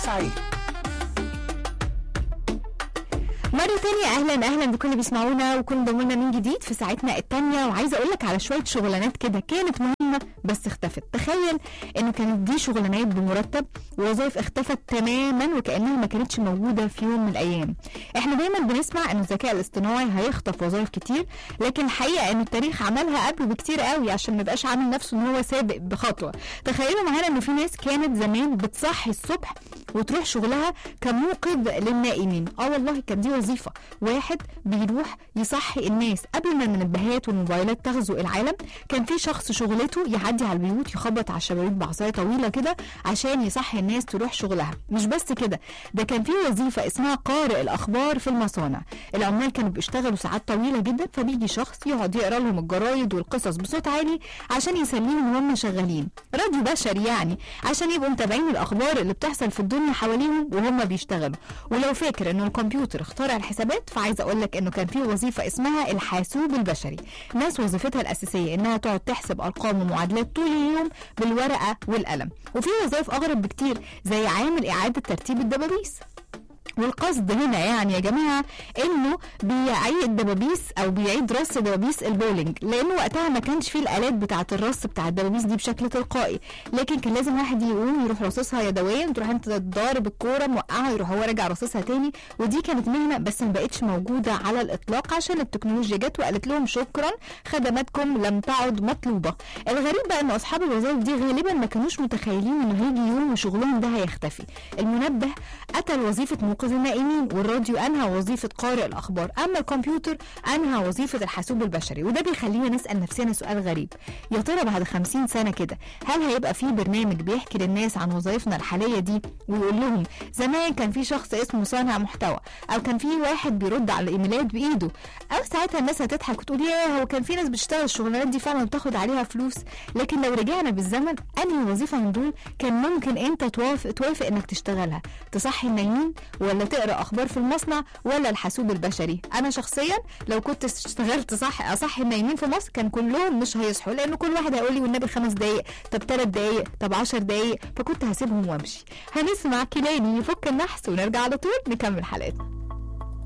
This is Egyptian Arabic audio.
سعيد مرة تانية أهلا أهلا بكل اللي بيسمعونا وكل انضموا لنا من جديد في ساعتنا التانية وعايزة أقول لك على شوية شغلانات كده كانت مهمة بس اختفت تخيل إنه كانت دي شغلانات بمرتب ووظائف اختفت تماما وكأنها ما كانتش موجودة في يوم من الأيام احنا دايما بنسمع إن الذكاء الاصطناعي هيخطف وظائف كتير لكن الحقيقة إن التاريخ عملها قبله بكتير قوي عشان ما يبقاش عامل نفسه إن هو سابق بخطوة تخيلوا معانا إن في ناس كانت زمان بتصحي الصبح وتروح شغلها كموقظ للنائمين اه والله كانت دي وظيفه واحد بيروح يصحي الناس قبل ما المنبهات والموبايلات تغزو العالم كان في شخص شغلته يعدي على البيوت يخبط على الشبابيك بعصايه طويله كده عشان يصحي الناس تروح شغلها مش بس كده ده كان في وظيفه اسمها قارئ الاخبار في المصانع العمال كانوا بيشتغلوا ساعات طويله جدا فبيجي شخص يقعد يقرا لهم الجرايد والقصص بصوت عالي عشان يسليهم وهم شغالين راديو بشري يعني عشان يبقوا متابعين الاخبار اللي بتحصل في الدنيا حواليهم وهم بيشتغلوا ولو فاكر انه الكمبيوتر اخترع الحسابات فعايزه اقول لك انه كان في وظيفه اسمها الحاسوب البشري ناس وظيفتها الاساسيه انها تقعد تحسب ارقام ومعادلات طول اليوم بالورقه والقلم وفي وظائف اغرب بكتير زي عامل اعاده ترتيب الدبابيس والقصد هنا يعني يا جماعه انه بيعيد دبابيس او بيعيد رص دبابيس البولينج لانه وقتها ما كانش فيه الالات بتاعه الرص بتاع الدبابيس دي بشكل تلقائي لكن كان لازم واحد يقوم يروح رصصها يدويا تروح انت ضارب الكوره موقعها يروح هو راجع رصصها تاني ودي كانت مهنه بس ما بقتش موجوده على الاطلاق عشان التكنولوجيا جت وقالت لهم شكرا خدماتكم لم تعد مطلوبه الغريب بقى ان اصحاب الوظائف دي غالبا ما كانوش متخيلين انه هيجي يوم وشغلهم ده هيختفي المنبه قتل وظيفه موقظ النائمين والراديو انهى وظيفه قارئ الاخبار اما الكمبيوتر انهى وظيفه الحاسوب البشري وده بيخلينا نسال نفسنا سؤال غريب يا ترى بعد 50 سنه كده هل هيبقى في برنامج بيحكي للناس عن وظائفنا الحاليه دي ويقول لهم زمان كان في شخص اسمه صانع محتوى او كان في واحد بيرد على الايميلات بايده او ساعتها الناس هتضحك وتقول ياه هو كان في ناس بتشتغل الشغلانات دي فعلا وبتاخد عليها فلوس لكن لو رجعنا بالزمن انهي وظيفه من دول كان ممكن انت توافق توافق انك تشتغلها تصحي النايمين ولا تقرا اخبار في المصنع ولا الحاسوب البشري انا شخصيا لو كنت اشتغلت صح اصحي النايمين في مصر كان كلهم مش هيصحوا لان كل واحد هيقول لي والنبي خمس دقايق طب ثلاث دقايق طب 10 دقايق فكنت هسيبهم وامشي هنسمع كيلاني يفك النحس ونرجع على طول نكمل حلقتنا